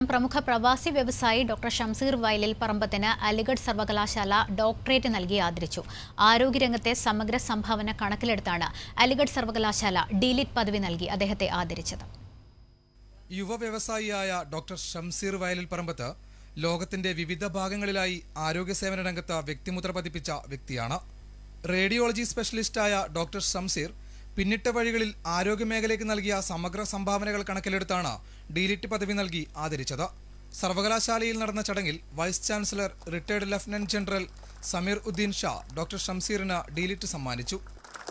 പ്രമുഖ പ്രവാസി വ്യവസായി ഡോക്ടർ ഷംസീർ വയലിൽ പറമ്പത്തിന് അലിഗഡ് സർവകലാശാല ഡോക്ടറേറ്റ് നൽകി ആദരിച്ചു ആരോഗ്യരംഗത്തെ സമഗ്ര സംഭാവന കണക്കിലെടുത്താണ് അലിഗഡ് സർവകലാശാല ഡിലിറ്റ് പദവി നൽകി അദ്ദേഹത്തെ ആദരിച്ചത് യുവ വ്യവസായിയായ ഡോക്ടർ ഷംസീർ വയലിൽ പറമ്പത്ത് ലോകത്തിന്റെ വിവിധ ഭാഗങ്ങളിലായി ആരോഗ്യ സേവന രംഗത്ത് വ്യക്തിമുദ്ര പതിപ്പിച്ച വ്യക്തിയാണ് റേഡിയോളജി സ്പെഷ്യലിസ്റ്റായ ഡോക്ടർ ഷംസീർ പിന്നിട്ട വഴികളിൽ ആരോഗ്യ മേഖലയ്ക്ക് നൽകിയ സമഗ്ര സംഭാവനകൾ കണക്കിലെടുത്താണ് ഡിലിറ്റ് പദവി നൽകി ആദരിച്ചത് സർവകലാശാലയിൽ നടന്ന ചടങ്ങിൽ vice chancellor retired lieutenant general Sameer Uddin Shah doctor ഷംസീറിന് ഡിലിറ്റ് സമ്മാനിച്ചു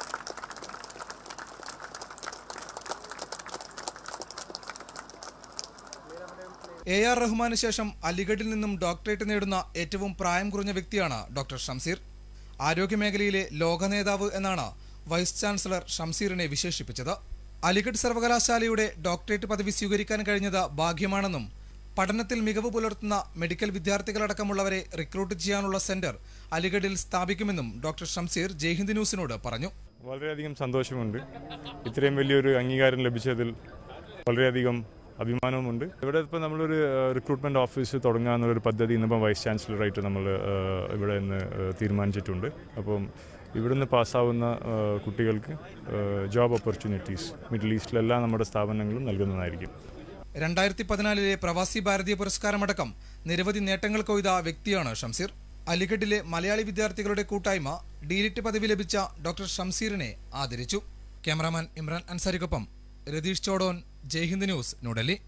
എ ആർ റഹ്മാന് ശേഷം അലിഗഡിൽ നിന്നും ഡോക്ടറേറ്റ് നേടുന്ന ഏറ്റവും പ്രായം കുറഞ്ഞ വ്യക്തിയാണ് ഡോക്ടർ ഷംസീർ ആരോഗ്യമേഖലയിലെ ലോക നേതാവ് എന്നാണ് വൈസ് ചാൻസലർ ഷംസീറിനെ വിശേഷിപ്പിച്ചത് അലിഗഡ് സർവകലാശാലയുടെ ഡോക്ടറേറ്റ് പദവി സ്വീകരിക്കാൻ കഴിഞ്ഞത് ഭാഗ്യമാണെന്നും പഠനത്തിൽ മികവ് പുലർത്തുന്ന മെഡിക്കൽ വിദ്യാർത്ഥികളടക്കമുള്ളവരെ റിക്രൂട്ട് ചെയ്യാനുള്ള സെന്റർ അലിഗഡിൽ സ്ഥാപിക്കുമെന്നും ഡോക്ടർ ഷംസീർ ജയ്ഹിന്ദ് ന്യൂസിനോട് പറഞ്ഞു വളരെയധികം സന്തോഷമുണ്ട് ഇത്രയും വലിയൊരു അംഗീകാരം ലഭിച്ചതിൽ വളരെയധികം അഭിമാനവുമുണ്ട് ഇവിടെ ഇപ്പോൾ നമ്മളൊരു റിക്രൂട്ട്മെൻറ്റ് ഓഫീസ് തുടങ്ങുക എന്നുള്ളൊരു പദ്ധതി ഇന്നിപ്പം വൈസ് ചാൻസലറായിട്ട് നമ്മൾ ഏഹ്, ഇവിടെ നിന്ന് ഏഹ്, തീരുമാനിച്ചിട്ടുണ്ട് അപ്പം ഇവിടുന്ന് പാസ്സാവുന്ന ഏഹ്, കുട്ടികൾക്ക് ജോബ് ഓപ്പർച്യൂണിറ്റീസ് മിഡിൽ ഈസ്റ്റിലെല്ലാ നമ്മുടെ സ്ഥാപനങ്ങളും നൽകുന്നതായിരിക്കും രണ്ടായിരത്തി പതിനാലിലെ പ്രവാസി ഭാരതീയ പുരസ്കാരമടക്കം നിരവധി നേട്ടങ്ങൾ കൊയ്ത വ്യക്തിയാണ് ഷംസീർ അലിഗഡിലെ മലയാളി വിദ്യാർത്ഥികളുടെ കൂട്ടായ്മ ഡിലിറ്റ് പദവി ലഭിച്ച ഡോക്ടർ ഷംസീറിനെ ആദരിച്ചു ക്യാമറാമാൻ ഇമ്രാൻ അൻസാരിക്കൊപ്പം രതീഷ് ചോഡോൻ ജയ്ഹിന്ദ് ന്യൂസ് ന്യൂഡൽഹി